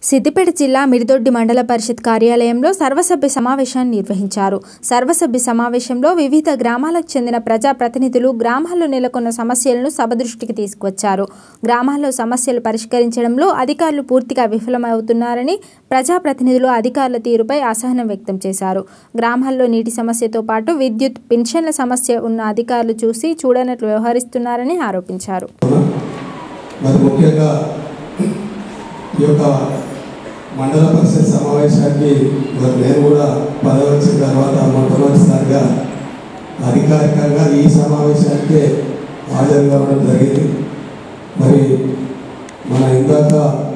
సిద్దిపేట జిల్లా మిరిదొడ్డి మండల పరిషత్ కార్యాలయంలో సర్వసభ్య సమావేశాన్ని నిర్వహించారు సర్వసభ్య సమావేశంలో వివిధ గ్రామాలకు చెందిన ప్రజా ప్రతినిధులు గ్రామాల్లో నెలకొన్న సమస్యలను సభ దృష్టికి తీసుకువచ్చారు గ్రామాల్లో సమస్యలు పరిష్కరించడంలో అధికారులు పూర్తిగా విఫలమవుతున్నారని ప్రజాప్రతినిధులు అధికారుల తీరుపై అసహనం వ్యక్తం చేశారు గ్రామాల్లో నీటి సమస్యతో పాటు విద్యుత్ పెన్షన్ల సమస్య ఉన్న అధికారులు చూసి చూడనట్లు వ్యవహరిస్తున్నారని ఆరోపించారు మరి ముఖ్యంగా ఈ యొక్క మండల పరిషత్ సమావేశానికి మరి నేను కూడా పదవి వచ్చిన తర్వాత మొట్టమొదటిసారిగా అధికారికంగా ఈ సమావేశానికే హాజరు కావడం జరిగింది మరి మన ఇందాక